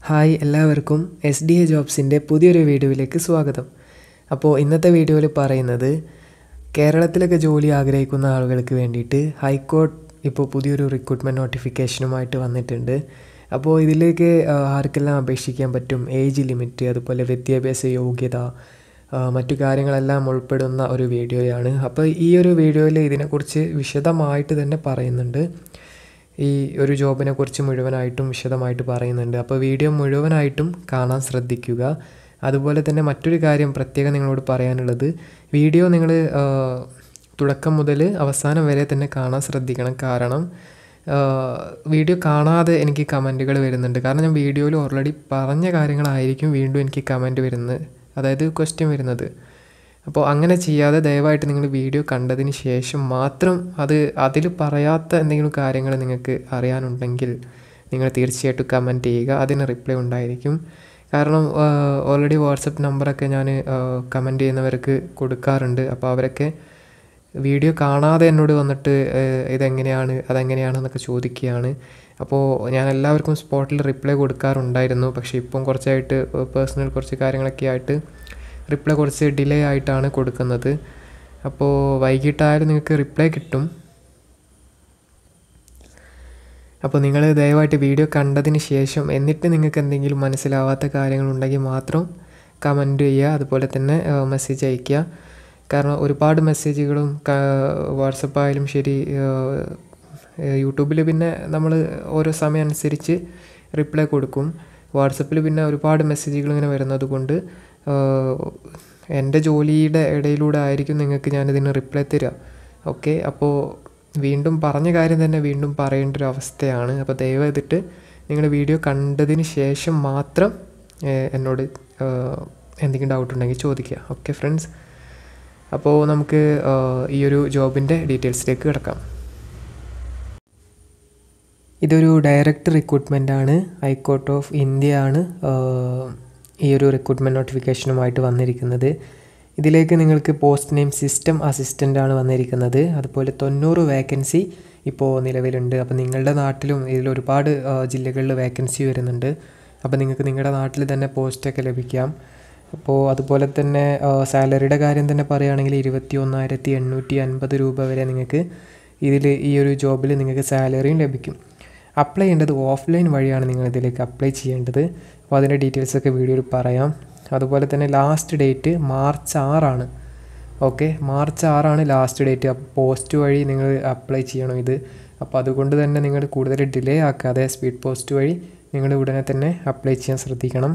hi എല്ലാവർക്കും S D A ജോബ്സിൻ്റെ പുതിയൊരു വീഡിയോയിലേക്ക് സ്വാഗതം അപ്പോൾ ഇന്നത്തെ വീഡിയോയിൽ പറയുന്നത് കേരളത്തിലൊക്കെ ജോലി ആഗ്രഹിക്കുന്ന ആളുകൾക്ക് വേണ്ടിയിട്ട് ഹൈക്കോർട്ട് ഇപ്പോൾ പുതിയൊരു റിക്രൂട്ട്മെൻറ്റ് നോട്ടിഫിക്കേഷനുമായിട്ട് വന്നിട്ടുണ്ട് അപ്പോൾ ഇതിലേക്ക് ആ, ആർക്കെല്ലാം അപേക്ഷിക്കാൻ പറ്റും ഏജ് ലിമിറ്റ് അതുപോലെ വിദ്യാഭ്യാസ യോഗ്യത ആ, മറ്റു കാര്യങ്ങളെല്ലാം ഉൾപ്പെടുന്ന ഒരു വീഡിയോയാണ് അപ്പോൾ ഈ ഒരു വീഡിയോയിൽ ഇതിനെക്കുറിച്ച് വിശദമായിട്ട് തന്നെ പറയുന്നുണ്ട് ഈ ഒരു ജോബിനെ കുറിച്ച് മുഴുവനായിട്ടും വിശദമായിട്ട് പറയുന്നുണ്ട് അപ്പോൾ വീഡിയോ മുഴുവനായിട്ടും കാണാൻ ശ്രദ്ധിക്കുക അതുപോലെ തന്നെ മറ്റൊരു കാര്യം പ്രത്യേകം നിങ്ങളോട് പറയാനുള്ളത് വീഡിയോ നിങ്ങൾ തുടക്കം മുതൽ അവസാനം വരെ തന്നെ കാണാൻ ശ്രദ്ധിക്കണം കാരണം വീഡിയോ കാണാതെ എനിക്ക് കമൻറ്റുകൾ വരുന്നുണ്ട് കാരണം ഞാൻ വീഡിയോയിൽ ഓൾറെഡി പറഞ്ഞ കാര്യങ്ങളായിരിക്കും വീണ്ടും എനിക്ക് കമൻറ്റ് വരുന്നത് അതായത് ക്വസ്റ്റ്യൻ വരുന്നത് അപ്പോൾ അങ്ങനെ ചെയ്യാതെ ദയവായിട്ട് നിങ്ങൾ വീഡിയോ കണ്ടതിന് ശേഷം മാത്രം അത് അതിൽ പറയാത്ത എന്തെങ്കിലും കാര്യങ്ങൾ നിങ്ങൾക്ക് അറിയാനുണ്ടെങ്കിൽ നിങ്ങൾ തീർച്ചയായിട്ടും കമൻറ്റ് ചെയ്യുക അതിന് റിപ്ലൈ ഉണ്ടായിരിക്കും കാരണം ഓൾറെഡി വാട്സപ്പ് നമ്പറൊക്കെ ഞാൻ കമൻറ്റ് ചെയ്യുന്നവർക്ക് കൊടുക്കാറുണ്ട് അപ്പോൾ അവരൊക്കെ വീഡിയോ കാണാതെ എന്നോട് വന്നിട്ട് ഏഹ്, ഇതെങ്ങനെയാണ് അതെങ്ങനെയാണെന്നൊക്കെ ചോദിക്കുകയാണ് അപ്പോൾ ഞാൻ എല്ലാവർക്കും സ്പോട്ടിൽ റിപ്ലൈ കൊടുക്കാറുണ്ടായിരുന്നു പക്ഷേ ഇപ്പം കുറച്ചായിട്ട് പേഴ്സണൽ കുറച്ച് കാര്യങ്ങളൊക്കെ ആയിട്ട് റിപ്ലൈ കുറച്ച് ഡിലേ ആയിട്ടാണ് കൊടുക്കുന്നത് അപ്പോൾ വൈകിട്ടായാലും നിങ്ങൾക്ക് റിപ്ലൈ കിട്ടും അപ്പോൾ നിങ്ങൾ ദയവായിട്ട് വീഡിയോ കണ്ടതിന് ശേഷം എന്നിട്ട് നിങ്ങൾക്ക് എന്തെങ്കിലും മനസ്സിലാവാത്ത കാര്യങ്ങളുണ്ടെങ്കിൽ മാത്രം കമൻറ്റ് ചെയ്യുക അതുപോലെ തന്നെ മെസ്സേജ് അയയ്ക്കുക കാരണം ഒരുപാട് മെസ്സേജുകളും വാട്സപ്പായാലും ശരി യൂട്യൂബിൽ പിന്നെ നമ്മൾ ഓരോ സമയം അനുസരിച്ച് റിപ്ലൈ കൊടുക്കും വാട്സപ്പിൽ പിന്നെ ഒരുപാട് മെസ്സേജുകൾ ഇങ്ങനെ വരുന്നത് കൊണ്ട് എൻ്റെ ജോലിയുടെ ഇടയിലൂടെ ആയിരിക്കും നിങ്ങൾക്ക് ഞാനിതിന് റിപ്ലൈ തരിക ഓക്കെ അപ്പോൾ വീണ്ടും പറഞ്ഞ കാര്യം തന്നെ വീണ്ടും പറയേണ്ട ഒരു അവസ്ഥയാണ് അപ്പോൾ ദയവായിട്ട് നിങ്ങൾ വീഡിയോ കണ്ടതിന് ശേഷം മാത്രം ഏഹ്, എന്നോട് ഏഹ്, എന്തെങ്കിലും ഡൗട്ട് ഉണ്ടെങ്കിൽ ചോദിക്കുക ഓക്കെ ഫ്രണ്ട്സ് അപ്പോൾ നമുക്ക് ഏഹ്, ഈ ഒരു ജോബിൻ്റെ ഡീറ്റെയിൽസിലേക്ക് കിടക്കാം ഇതൊരു ഡയറക്റ്റ് റിക്രൂട്ട്മെൻ്റ് ആണ് ഹൈക്കോർട്ട് ഓഫ് ഇന്ത്യ ആണ് ആഹ്, ഈ ഒരു റിക്രൂട്ട്മെൻറ്റ് നോട്ടിഫിക്കേഷനുമായിട്ട് വന്നിരിക്കുന്നത് ഇതിലേക്ക് നിങ്ങൾക്ക് പോസ്റ്റ് നെയിം സിസ്റ്റം അസിസ്റ്റൻ്റ് ആണ് വന്നിരിക്കുന്നത് അതുപോലെ തൊണ്ണൂറ് വേക്കൻസി ഇപ്പോൾ നിലവിലുണ്ട് അപ്പോൾ നിങ്ങളുടെ നാട്ടിലും ഇതിൽ ഒരുപാട് ആഹ്, ജില്ലകളിൽ വേക്കൻസി വരുന്നുണ്ട് അപ്പോൾ നിങ്ങൾക്ക് നിങ്ങളുടെ നാട്ടിൽ തന്നെ പോസ്റ്റൊക്കെ ലഭിക്കാം അപ്പോൾ അതുപോലെ തന്നെ സാലറിയുടെ കാര്യം തന്നെ പറയുകയാണെങ്കിൽ ഇരുപത്തി ഒന്നായിരത്തി എണ്ണൂറ്റി അൻപത് രൂപ വരെ നിങ്ങൾക്ക് ഇതിൽ ഈ ഒരു ജോബിൽ നിങ്ങൾക്ക് സാലറിയും ലഭിക്കും അപ്ലൈ ചെയ്യേണ്ടത് ഓഫ്ലൈൻ വഴിയാണ് നിങ്ങൾ ഇതിലേക്ക് അപ്ലൈ ചെയ്യേണ്ടത് അപ്പോൾ അതിൻ്റെ ഡീറ്റെയിൽസ് ഒക്കെ വീഡിയോയിൽ പറയാം അതുപോലെ തന്നെ ലാസ്റ്റ് ഡേറ്റ് മാർച്ച് ആറാണ് ഓക്കെ മാർച്ച് ആറാണ് ലാസ്റ്റ് ഡേറ്റ് അപ്പോൾ പോസ്റ്റ് വഴി നിങ്ങൾ അപ്ലൈ ചെയ്യണം ഇത് അപ്പോൾ അതുകൊണ്ട് തന്നെ നിങ്ങൾ കൂടുതൽ ഡിലേ ആക്കാതെ സ്പീഡ് പോസ്റ്റ് വഴി നിങ്ങൾ ഉടനെ തന്നെ അപ്ലൈ ചെയ്യാൻ ശ്രദ്ധിക്കണം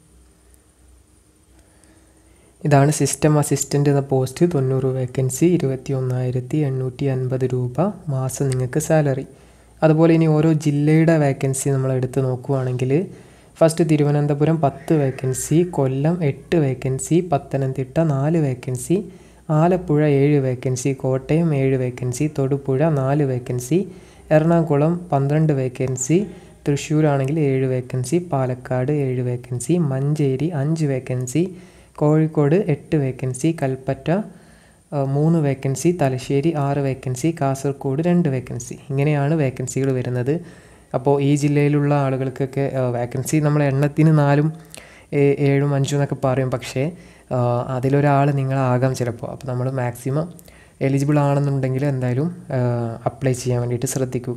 ഇതാണ് സിസ്റ്റം അസിസ്റ്റൻ്റ് എന്ന പോസ്റ്റ് തൊണ്ണൂറ് വേക്കൻസി ഇരുപത്തി ഒന്നായിരത്തി എണ്ണൂറ്റി അൻപത് രൂപ മാസം നിങ്ങൾക്ക് സാലറി അതുപോലെ ഇനി ഓരോ ജില്ലയുടെ വേക്കൻസി നമ്മൾ എടുത്ത് നോക്കുവാണെങ്കിൽ ഫസ്റ്റ് തിരുവനന്തപുരം പത്ത് വേക്കൻസി കൊല്ലം എട്ട് വേക്കൻസി പത്തനംതിട്ട നാല് വേക്കൻസി ആലപ്പുഴ ഏഴ് വേക്കൻസി കോട്ടയം ഏഴ് വേക്കൻസി തൊടുപുഴ നാല് വേക്കൻസി എറണാകുളം പന്ത്രണ്ട് വേക്കൻസി തൃശ്ശൂരാണെങ്കിൽ ഏഴ് വേക്കൻസി പാലക്കാട് ഏഴ് വേക്കൻസി മഞ്ചേരി അഞ്ച് വേക്കൻസി കോഴിക്കോട് എട്ട് വേക്കൻസി കൽപ്പറ്റ ആ, മൂന്ന് വേക്കൻസി തലശ്ശേരി ആറ് വേക്കൻസി കാസർഗോഡ് രണ്ട് വേക്കൻസി ഇങ്ങനെയാണ് വേക്കൻസികൾ വരുന്നത് അപ്പോൾ ഈ ജില്ലയിലുള്ള ആളുകൾക്കൊക്കെ വേക്കൻസി നമ്മൾ എണ്ണത്തിന് നാലും ഏ- ഏഴും അഞ്ചും എന്നൊക്കെ പറയും പക്ഷേ ആ, അതിലൊരാൾ നിങ്ങളാകാം ചിലപ്പോൾ അപ്പോൾ നമ്മൾ മാക്സിമം എലിജിബിൾ ആണെന്നുണ്ടെങ്കിൽ എന്തായാലും അപ്ലൈ ചെയ്യാൻ വേണ്ടിയിട്ട് ശ്രദ്ധിക്കുക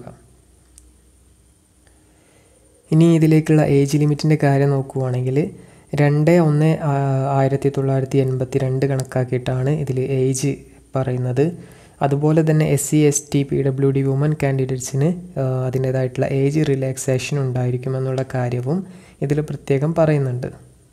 ഇനി ഇതിലേക്കുള്ള ഏജ് ലിമിറ്റിൻ്റെ കാര്യം നോക്കുവാണെങ്കിൽ രണ്ട് ഒന്ന് ആ- ആയിരത്തി തൊള്ളായിരത്തി എൺപത്തി രണ്ട് കണക്കാക്കിയിട്ടാണ് ഇതിൽ ഏജ് പറയുന്നത് അതുപോലെ തന്നെ S C S T P W D woman കാൻഡിഡേറ്റ്സിന് അതിൻ്റേതായിട്ടുള്ള ഏജ് റിലാക്സേഷൻ ഉണ്ടായിരിക്കുമെന്നുള്ള കാര്യവും ഇതിൽ പ്രത്യേകം പറയുന്നുണ്ട്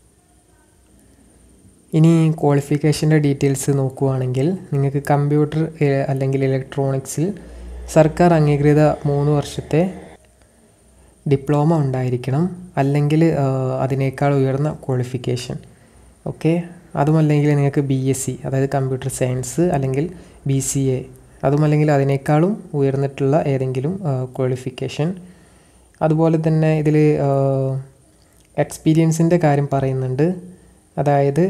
ഇനി ക്വാളിഫിക്കേഷൻ്റെ ഡീറ്റെയിൽസ് നോക്കുവാണെങ്കിൽ നിങ്ങൾക്ക് കമ്പ്യൂട്ടർ ഏഹ്, അല്ലെങ്കിൽ ഇലക്ട്രോണിക്സിൽ സർക്കാർ അംഗീകൃത മൂന്ന് വർഷത്തെ ഡിപ്ലോമ ഉണ്ടായിരിക്കണം അല്ലെങ്കിൽ അതിനേക്കാൾ ഉയർന്ന ക്വാളിഫിക്കേഷൻ ഓക്കെ അതുമല്ലെങ്കിൽ നിങ്ങൾക്ക് ബി എസ് സി അതായത് കമ്പ്യൂട്ടർ സയൻസ് അല്ലെങ്കിൽ ബി സി എ അതുമല്ലെങ്കിൽ അതിനേക്കാളും ഉയർന്നിട്ടുള്ള ഏതെങ്കിലും ക്വാളിഫിക്കേഷൻ അതുപോലെ തന്നെ ഇതിൽ എക്സ്പീരിയൻസിൻ്റെ കാര്യം പറയുന്നുണ്ട് അതായത്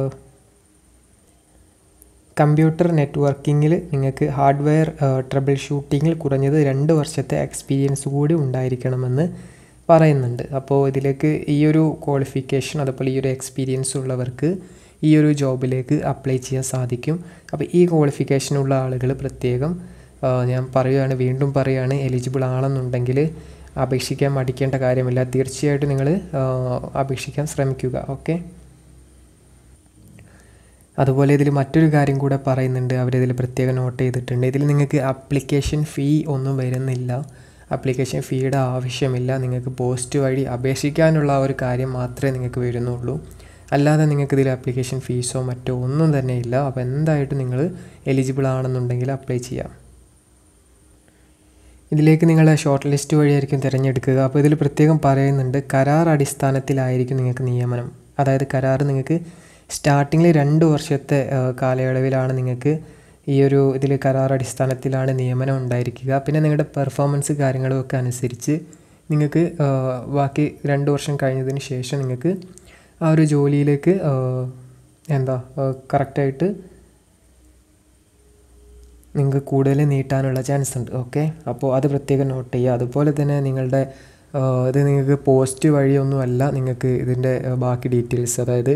കമ്പ്യൂട്ടർ നെറ്റ്വർക്കിങ്ങിൽ നിങ്ങൾക്ക് ഹാർഡ്വെയർ ട്രബിൾ ഷൂട്ടിങ്ങിൽ കുറഞ്ഞത് രണ്ട് വർഷത്തെ എക്സ്പീരിയൻസ് കൂടി ഉണ്ടായിരിക്കണമെന്ന് പറയുന്നുണ്ട് അപ്പോൾ ഇതിലേക്ക് ഈ ഒരു ക്വാളിഫിക്കേഷൻ അതുപോലെ ഈ ഒരു എക്സ്പീരിയൻസ് ഉള്ളവർക്ക് ഈ ഒരു ജോബിലേക്ക് അപ്ലൈ ചെയ്യാൻ സാധിക്കും അപ്പോൾ ഈ ക്വാളിഫിക്കേഷനുള്ള ആളുകൾ പ്രത്യേകം ആ, ഞാൻ പറയുകയാണ് വീണ്ടും പറയുകയാണ് എലിജിബിൾ ആണെന്നുണ്ടെങ്കിൽ അപേക്ഷിക്കാൻ മടിക്കേണ്ട കാര്യമില്ല തീർച്ചയായിട്ടും നിങ്ങൾ അപേക്ഷിക്കാൻ ശ്രമിക്കുക ഓക്കെ അതുപോലെ ഇതിൽ മറ്റൊരു കാര്യം കൂടെ പറയുന്നുണ്ട് അവരിതിൽ പ്രത്യേകം നോട്ട് ചെയ്തിട്ടുണ്ട് ഇതിൽ നിങ്ങൾക്ക് അപ്ലിക്കേഷൻ ഫീ ഒന്നും വരുന്നില്ല അപ്ലിക്കേഷൻ ഫീയുടെ ആവശ്യമില്ല നിങ്ങൾക്ക് പോസ്റ്റ് വഴി അപേക്ഷിക്കാനുള്ള ആ ഒരു കാര്യം മാത്രമേ നിങ്ങൾക്ക് വരുന്നുള്ളൂ അല്ലാതെ നിങ്ങൾക്ക് ഇതിൽ അപ്ലിക്കേഷൻ ഫീസോ മറ്റോ ഒന്നും തന്നെ ഇല്ല അപ്പോൾ എന്തായിട്ടും നിങ്ങൾ എലിജിബിൾ ആണെന്നുണ്ടെങ്കിൽ അപ്ലൈ ചെയ്യാം ഇതിലേക്ക് നിങ്ങൾ ഷോർട്ട് ലിസ്റ്റ് വഴിയായിരിക്കും തിരഞ്ഞെടുക്കുക അപ്പോൾ ഇതിൽ പ്രത്യേകം പറയുന്നുണ്ട് കരാർ അടിസ്ഥാനത്തിലായിരിക്കും നിങ്ങൾക്ക് നിയമനം അതായത് കരാർ നിങ്ങൾക്ക് സ്റ്റാർട്ടിങ്ങിൽ രണ്ട് വർഷത്തെ ആ, കാലയളവിലാണ് നിങ്ങൾക്ക് ഈ ഒരു ഇതിൽ കരാർ അടിസ്ഥാനത്തിലാണ് നിയമനം ഉണ്ടായിരിക്കുക പിന്നെ നിങ്ങളുടെ പെർഫോമൻസ് കാര്യങ്ങളും ഒക്കെ അനുസരിച്ച് നിങ്ങൾക്ക് ആ, ബാക്കി രണ്ട് വർഷം കഴിഞ്ഞതിന് ശേഷം നിങ്ങൾക്ക് ആ ഒരു ജോലിയിലേക്ക് ആ, എന്താ കറക്റ്റായിട്ട് നിങ്ങൾക്ക് കൂടുതൽ നീട്ടാനുള്ള ചാൻസ് ഉണ്ട് ഓക്കെ അപ്പോൾ അത് പ്രത്യേകം നോട്ട് ചെയ്യുക അതുപോലെ തന്നെ നിങ്ങളുടെ ആ, ഇത് നിങ്ങൾക്ക് പോസ്റ്റ് വഴിയൊന്നുമല്ല നിങ്ങൾക്ക് ഇതിൻ്റെ ആ, ബാക്കി ഡീറ്റെയിൽസ് അതായത്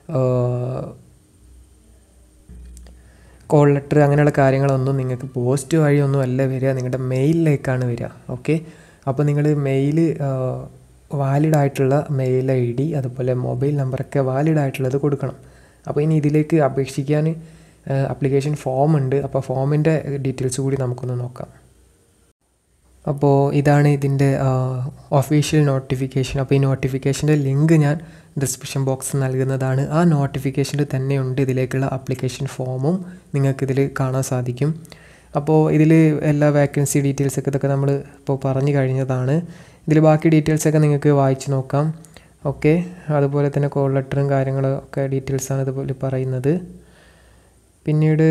കോൾ ലെറ്റർ അങ്ങനെയുള്ള കാര്യങ്ങളൊന്നും നിങ്ങൾക്ക് പോസ്റ്റ് വഴിയൊന്നും അല്ല വരിക നിങ്ങളുടെ മെയിലിലേക്കാണ് വരിക ഓക്കെ അപ്പോൾ നിങ്ങൾ മെയിൽ വാലിഡ് ആയിട്ടുള്ള മെയിൽ ഐ ഡി അതുപോലെ മൊബൈൽ നമ്പറൊക്കെ വാലിഡ് ആയിട്ടുള്ളത് കൊടുക്കണം അപ്പോൾ ഇനി ഇതിലേക്ക് അപേക്ഷിക്കാൻ അപ്ലിക്കേഷൻ ഫോം ഉണ്ട് അപ്പോൾ ഫോമിൻ്റെ ഡീറ്റെയിൽസ് കൂടി നമുക്കൊന്ന് നോക്കാം അപ്പോൾ ഇതാണ് ഇതിൻ്റെ ഒഫീഷ്യൽ നോട്ടിഫിക്കേഷൻ അപ്പോൾ ഈ നോട്ടിഫിക്കേഷൻ്റെ ലിങ്ക് ഞാൻ ഡിസ്ക്രിപ്ഷൻ ബോക്സിൽ നൽകുന്നതാണ് ആ നോട്ടിഫിക്കേഷനിൽ തന്നെയുണ്ട് ഇതിലേക്കുള്ള ആപ്ലിക്കേഷൻ ഫോമും നിങ്ങൾക്കിതിൽ കാണാൻ സാധിക്കും അപ്പോൾ ഇതിൽ എല്ലാ വേക്കൻസി ഡീറ്റെയിൽസൊക്കെ ഇതൊക്കെ നമ്മൾ ഇപ്പോൾ പറഞ്ഞു കഴിഞ്ഞതാണ് ഇതിൽ ബാക്കി ഡീറ്റെയിൽസൊക്കെ നിങ്ങൾക്ക് വായിച്ച് നോക്കാം ഓക്കെ അതുപോലെ തന്നെ കോൾ ലെറ്ററും കാര്യങ്ങളും ഒക്കെ ഡീറ്റെയിൽസാണ് ഇതുപോലെ പറയുന്നത് പിന്നീട്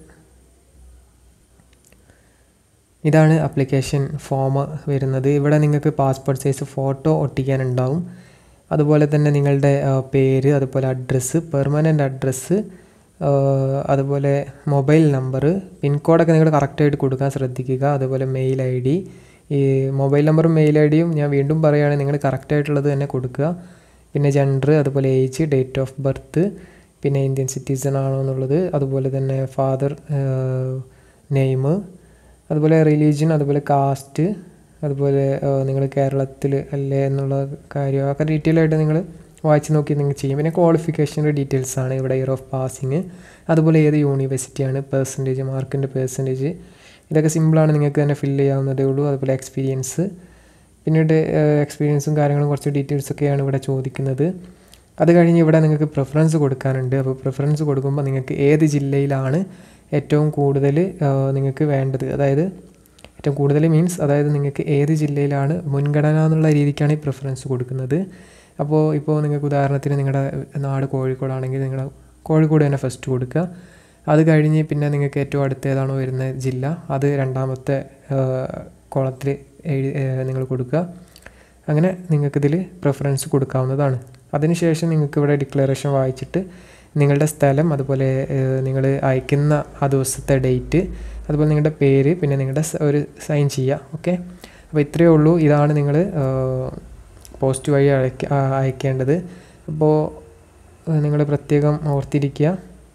ഇതാണ് അപ്ലിക്കേഷൻ ഫോം വരുന്നത് ഇവിടെ നിങ്ങൾക്ക് പാസ്പോർട്ട് സൈസ് ഫോട്ടോ ഒട്ടിക്കാനുണ്ടാവും അതുപോലെ തന്നെ നിങ്ങളുടെ ആ, പേര് അതുപോലെ അഡ്രസ്സ് പെർമനൻ്റ് അഡ്രസ്സ് അതുപോലെ മൊബൈൽ നമ്പർ പിൻകോഡൊക്കെ നിങ്ങൾ കറക്റ്റായിട്ട് കൊടുക്കാൻ ശ്രദ്ധിക്കുക അതുപോലെ മെയിൽ ഐ ഡി ഈ മൊബൈൽ നമ്പറും മെയിൽ ഐ ഡിയും ഞാൻ വീണ്ടും പറയുകയാണെങ്കിൽ നിങ്ങൾ കറക്റ്റായിട്ടുള്ളത് തന്നെ കൊടുക്കുക പിന്നെ ജെൻഡർ അതുപോലെ ഏജ് ഡേറ്റ് ഓഫ് ബർത്ത് പിന്നെ ഇന്ത്യൻ സിറ്റിസൺ ആണോ എന്നുള്ളത് അതുപോലെ തന്നെ ഫാദർ നെയിം അതുപോലെ റിലീജിയൻ അതുപോലെ കാസ്റ്റ് അതുപോലെ നിങ്ങൾ കേരളത്തിൽ അല്ലേ എന്നുള്ള കാര്യം ഒക്കെ ഡീറ്റെയിൽ ആയിട്ട് നിങ്ങൾ വായിച്ച് നോക്കി നിങ്ങൾ ചെയ്യും പിന്നെ ക്വാളിഫിക്കേഷൻ്റെ ഡീറ്റെയിൽസ് ആണ് ഇവിടെ ഇയർ ഓഫ് പാസിങ് അതുപോലെ ഏത് യൂണിവേഴ്സിറ്റിയാണ് പെർസെൻറ്റേജ് മാർക്കിൻ്റെ പെർസെൻറ്റേജ് ഇതൊക്കെ സിമ്പിളാണ് നിങ്ങൾക്ക് തന്നെ ഫില്ല് ചെയ്യാവുന്നതേ ഉള്ളൂ അതുപോലെ എക്സ്പീരിയൻസ് പിന്നീട് എക്സ്പീരിയൻസും കാര്യങ്ങളും കുറച്ച് ഡീറ്റെയിൽസ് ഒക്കെയാണ് ഇവിടെ ചോദിക്കുന്നത് അത് കഴിഞ്ഞ് ഇവിടെ നിങ്ങൾക്ക് പ്രിഫറൻസ് കൊടുക്കാനുണ്ട് അപ്പോൾ പ്രിഫറൻസ് കൊടുക്കുമ്പോൾ നിങ്ങൾക്ക് ഏത് ജില്ലയിലാണ് ഏറ്റവും കൂടുതൽ നിങ്ങൾക്ക് വേണ്ടത് അതായത് ഏറ്റവും കൂടുതൽ മീൻസ് അതായത് നിങ്ങൾക്ക് ഏത് ജില്ലയിലാണ് മുൻഗണന എന്നുള്ള രീതിക്കാണ് ഈ പ്രിഫറൻസ് കൊടുക്കുന്നത് അപ്പോൾ ഇപ്പോൾ നിങ്ങൾക്ക് ഉദാഹരണത്തിന് നിങ്ങളുടെ നാട് കോഴിക്കോടാണെങ്കിൽ നിങ്ങൾ കോഴിക്കോട് തന്നെ ഫസ്റ്റ് കൊടുക്കുക അത് കഴിഞ്ഞ് പിന്നെ നിങ്ങൾക്ക് ഏറ്റവും അടുത്ത് ഏതാണോ വരുന്ന ജില്ല അത് രണ്ടാമത്തെ കോളത്തിൽ എഴുതി നിങ്ങൾ കൊടുക്കുക അങ്ങനെ നിങ്ങൾക്കിതിൽ പ്രിഫറൻസ് കൊടുക്കാവുന്നതാണ് അതിനുശേഷം നിങ്ങൾക്ക് ഇവിടെ ഡിക്ലറേഷൻ വായിച്ചിട്ട് നിങ്ങളുടെ സ്ഥലം അതുപോലെ നിങ്ങൾ അയക്കുന്ന ആ ദിവസത്തെ ഡേറ്റ് അതുപോലെ നിങ്ങളുടെ പേര് പിന്നെ നിങ്ങളുടെ സ- ഒരു സൈൻ ചെയ്യുക ഓക്കെ അപ്പോൾ ഇത്രയേ ഉള്ളൂ ഇതാണ് നിങ്ങൾ പോസ്റ്റ് വഴി അയക്ക ആ, അയക്കേണ്ടത് അപ്പോൾ നിങ്ങൾ പ്രത്യേകം ഓർത്തിരിക്കുക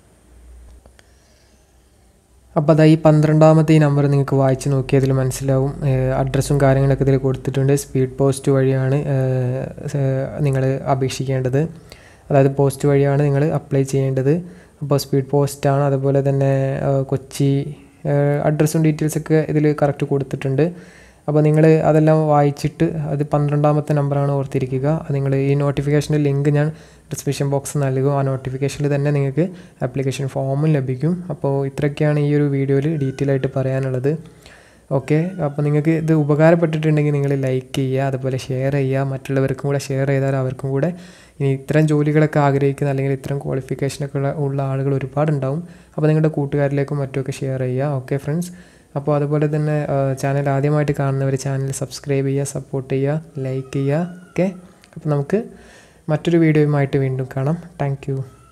അപ്പോൾ അതാ ഈ പന്ത്രണ്ടാമത്തെ ഈ നമ്പർ നിങ്ങൾക്ക് വായിച്ച് നോക്കിയതിൽ മനസ്സിലാവും അഡ്രസ്സും കാര്യങ്ങളൊക്കെ ഇതിൽ കൊടുത്തിട്ടുണ്ട് സ്പീഡ് പോസ്റ്റ് വഴിയാണ് നിങ്ങൾ അപേക്ഷിക്കേണ്ടത് അതായത് പോസ്റ്റ് വഴിയാണ് നിങ്ങൾ അപ്ലൈ ചെയ്യേണ്ടത് അപ്പോൾ സ്പീഡ് പോസ്റ്റാണ് അതുപോലെ തന്നെ ആ, കൊച്ചി അഡ്രസ്സും ഡീറ്റെയിൽസൊക്കെ ഇതിൽ കറക്റ്റ് കൊടുത്തിട്ടുണ്ട് അപ്പോൾ നിങ്ങൾ അതെല്ലാം വായിച്ചിട്ട് അത് പന്ത്രണ്ടാമത്തെ നമ്പറാണ് ഓർത്തിരിക്കുക നിങ്ങൾ ഈ നോട്ടിഫിക്കേഷൻ്റെ ലിങ്ക് ഞാൻ ഡിസ്ക്രിപ്ഷൻ ബോക്സ് നൽകും ആ നോട്ടിഫിക്കേഷനിൽ തന്നെ നിങ്ങൾക്ക് ആപ്ലിക്കേഷൻ ഫോമും ലഭിക്കും അപ്പോൾ ഇത്രയൊക്കെയാണ് ഈ ഒരു വീഡിയോയിൽ ഡീറ്റെയിൽ ആയിട്ട് പറയാനുള്ളത് ഓക്കെ അപ്പോൾ നിങ്ങൾക്ക് ഇത് ഉപകാരപ്പെട്ടിട്ടുണ്ടെങ്കിൽ നിങ്ങൾ ലൈക്ക് ചെയ്യുക അതുപോലെ ഷെയർ ചെയ്യുക മറ്റുള്ളവർക്കും കൂടെ ഷെയർ ചെയ്താൽ അവർക്കും കൂടെ ഇനി ഇത്തരം ജോലികളൊക്കെ ആഗ്രഹിക്കുന്ന അല്ലെങ്കിൽ ഇത്തരം ക്വാളിഫിക്കേഷനൊക്കെ ഉള്ള ഉള്ള ആളുകൾ ഒരുപാടുണ്ടാവും അപ്പോൾ നിങ്ങളുടെ കൂട്ടുകാരിലേക്കും മറ്റുമൊക്കെ ഷെയർ ചെയ്യുക ഓക്കെ ഫ്രണ്ട്സ് അപ്പോൾ അതുപോലെ തന്നെ ചാനൽ ആദ്യമായിട്ട് കാണുന്നവർ ചാനൽ സബ്സ്ക്രൈബ് ചെയ്യുക സപ്പോർട്ട് ചെയ്യുക ലൈക്ക് ചെയ്യുക ഓക്കെ അപ്പോൾ നമുക്ക് മറ്റൊരു വീഡിയോയുമായിട്ട് വീണ്ടും കാണാം താങ്ക്